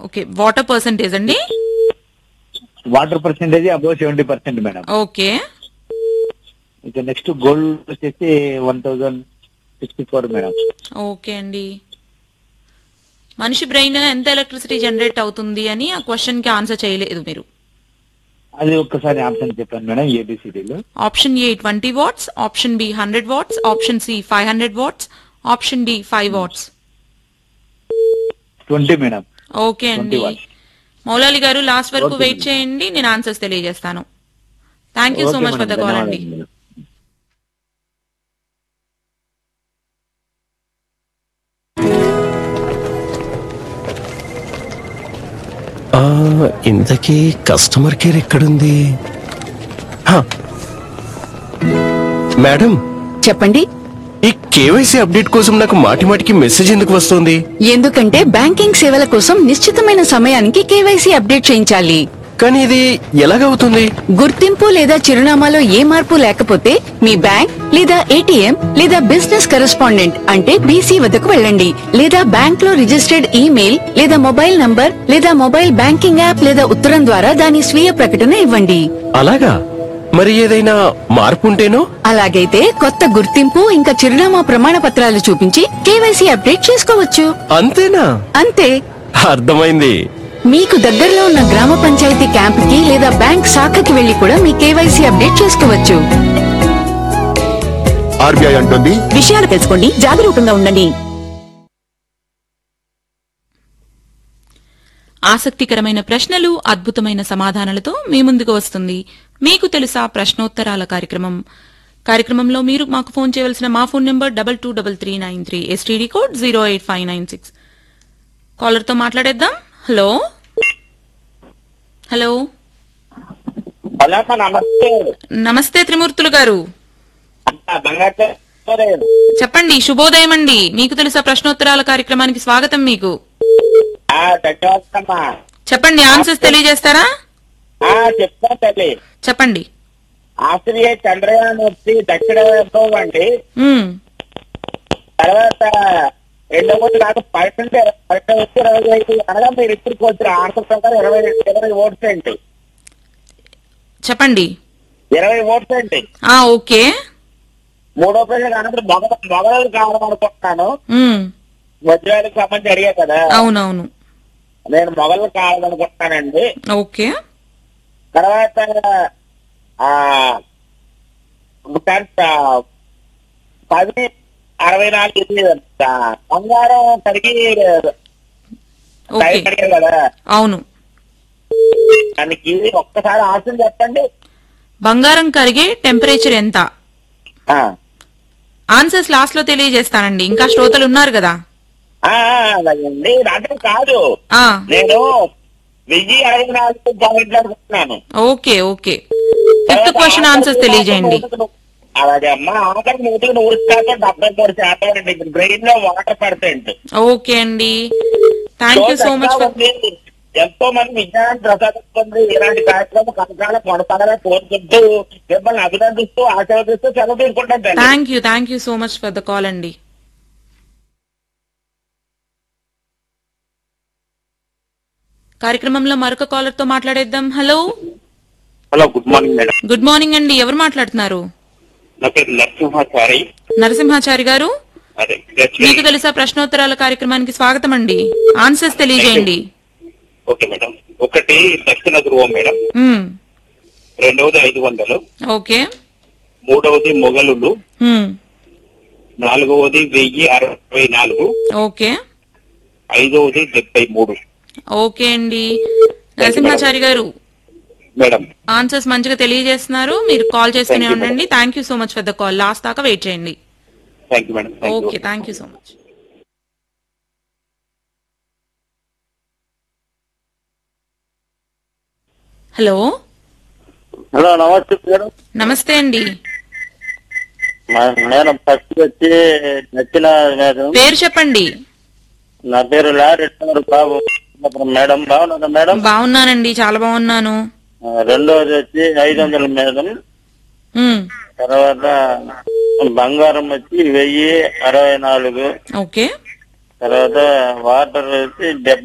Okay water percentage అండి water percentage above seventy percent madam okay ఇక next gold వచ్చేసి one thousand sixty four madam okay అండి మనిషి brain ఎంత electricity generate అవుతుంది అని ఆ క్వశ్చన్ కి ఆన్సర్ చేయలేదు మీరు అది ఒక్కసారి ఆప్షన్ చెప్పాను మేడం ఏబిసిడీలో option A twenty watts option B hundred watts option C five hundred watts option D five watts twenty madam okay అండి 20 watts. మౌలాలి గారు లాస్ట్ వరకు Okay, వెయిట్ madam. చేయండి నేను ఆన్సర్స్ తెలియజేస్తాను thank you so okay much for the madam, call అండి ధన్యవాదాలు madam. ఆ, ఇంతకీ కస్టమర్ కేర్ ఎక్కడుంది హా. మేడం చెప్పండి ఈ కేవైసీ అప్డేట్ కోసం నాకు మాటి మాటికి మెసేజ్ ఎందుకు వస్తుంది ఎందుకంటే బ్యాంకింగ్ సేవల కోసం నిశ్చితమైన సమయానికి కేవైసీ అప్డేట్ చేయించాలి కానీ ఇది ఎలాగవుతుంది గుర్తింపు లేదా చిరునామాలో ఏ మార్పు లేకపోతే మీ బ్యాంక్ లేదా ఏటీఎం లేదా బిజినెస్ కరెస్పాండెంట్ అంటే బీసీ వద్దకు వెళ్ళండి లేదా బ్యాంక్ లో రిజిస్టర్డ్ ఈమెయిల్ లేదా మొబైల్ నంబర్ లేదా మొబైల్ బ్యాంకింగ్ యాప్ లేదా ఉత్తరం ద్వారా దాని స్వీయ ప్రకటన ఇవ్వండి అలాగా మరి ఏదైనా మార్పు ఉంటేనో అలాగైతే కొత్త గుర్తింపు ఇంకా చిరునామా ప్రమాణ పత్రాలు చూపించి కేవైసీ అప్డేట్ చేసుకోవచ్చు అంతేనా అంతే అర్థమైంది మీకు దగ్గరలో ఉన్న గ్రామ పంచాయతీ క్యాంపుకి లేదా బ్యాంక్ శాఖకి వెళ్లి కూడా మీ కేవైసీ అప్డేట్ చేసుకోవచ్చు ఆర్బీఐ అంటుంది విషయాలు తెలుసుకోండి జాగరూకంగా ఉండండి ఆసక్తికరమైన ప్రశ్నలు అద్భుతమైన సమాధానాలతో మీ ముందుకు వస్తుంది మీకు తెలుసా ప్రశ్నోత్తరాల కార్యక్రమం కార్యక్రమంలో మీరు మాకు ఫోన్ చేయవలసిన మా phone number double two double three nine three STD code zero eight five nine six కాలర్తో మాట్లాడేద్దాం హలో హలో హలో అమ్మా నమస్తే నమస్తే త్రిమూర్తులు గారు అమ్మా బంగారు చెప్పండి శుభోదయం అండి మీకు తెలుసా ప్రశ్నోత్తరాల కార్యక్రమానికి స్వాగతం మీకు ధన్యవాదమ్మా చెప్పండి ఆన్సర్స్ తెలియజేస్తారా ఆ, చెప్తా తల్లి చెప్పండి ఆస్ట్రేలియా చంద్రయాన్ వచ్చి దక్షిణ వైభవం అండి మ్మ్. తర్వాత రెండో రోజు నాకు పర్సెంట్ పర్సెంట్ వచ్చి ఇరవై ఐదు అనగా మీరు ఇప్పుడు వచ్చిన ఆన్సర్ ప్రకారం ఇరవై ఇరవై ఓట్స్ అండి చెప్పండి ఇరవై ఓట్స్ అండి ఆ ఓకే మూడో ప్రశ్న అనంతరం మొగ మొగలు కావాలనుకుంటున్నాను మ్మ్. వజ్రాలకు సంబంధించి అడిగా కదా అవునవును నేను మొగలు కావాలనుకుంటున్నానండి ఓకే తర్వాత ఆ టెన్త్ పది అరవై నాలుగు ఇది, ఆ, బంగారం కడిగి ఓకే టైం అడిగారు కదా అవును దానికి ఒక్కసారి ఆప్షన్ చెప్పండి బంగారం కరిగే టెంపరేచర్ ఎంత ఆ, ఆన్సర్స్ లాస్ట్ లో తెలియజేస్తానండి ఇంకా శ్రోతలు ఉన్నారు కదా ఆ, ఆ, అలాగండి అంటే కాదు ఆ నేను వెయ్యి అరవై నాలుగు పాయింట్లు అనుకుంటున్నాను okay okay fifth question answers తెలియజేయండి అలాగే అమ్మా ఆఖరి నూటికి నూరు శాతం డెబ్బై మూడు శాతం అండి బ్రెయిన్ లో వాటర్ పర్సెంట్ ఓకే అండి thank you so much for ఎంతో మంది విజ్ఞానం ప్రసాదిస్తుంది ఇలాంటి కార్యక్రమం కనకాల కొనసాగాలని కోరుకుంటూ మిమ్మల్ని అభినందిస్తూ ఆశీర్వదిస్తూ సెలవు తీసుకుంటాం తల్లి thank you thank you so much for the call అండి కార్యక్రమంలో మరొక కాలర్ తో మాట్లాడేద్దాం hello hello good morning madam good morning అండి ఎవరు మాట్లాడుతున్నారు నా పేరు నరసింహాచారి నరసింహాచారి గారు అదే మీకు తెలుసా ప్రశ్నోత్తరాల కార్యక్రమానికి స్వాగతం అండి ఆన్సర్స్ తెలియజేయండి ఓకే మేడం ఒకటి దక్షిణ ధ్రువం మేడం మ్మ్. రెండవది ఐదు వందలు ఓకే మూడవది మొగలులు మ్మ్. నాలుగవది వెయ్యి అరవై నాలుగు ఓకే ఐదవది డెబ్బై మూడు ఓకే అండి నరసింహాచారి గారు మేడం ఆన్సర్స్ మంచిగా తెలియజేస్తున్నారు మీరు కాల్ చేస్తూనే ఉండండి thank you so much for the call last దాకా వెయిట్ చేయండి thank you madam thank you okay thank you so much hello hello నమస్తే మేడం నమస్తే అండి మేడం ఫస్ట్ వచ్చి నచ్చిన మేడం పేరు చెప్పండి నా పేరు లారెడ్డి బాబు మేడం బాగున్నారా మేడం బాగున్నానండి చాలా బాగున్నాను ఆ, రెండోది వచ్చి ఐదు వందల మేడం మ్మ్. తర్వాత బంగారం వచ్చి వెయ్యి అరవై నాలుగు ఓకే తర్వాత వాటర్ వచ్చి డెబ్బై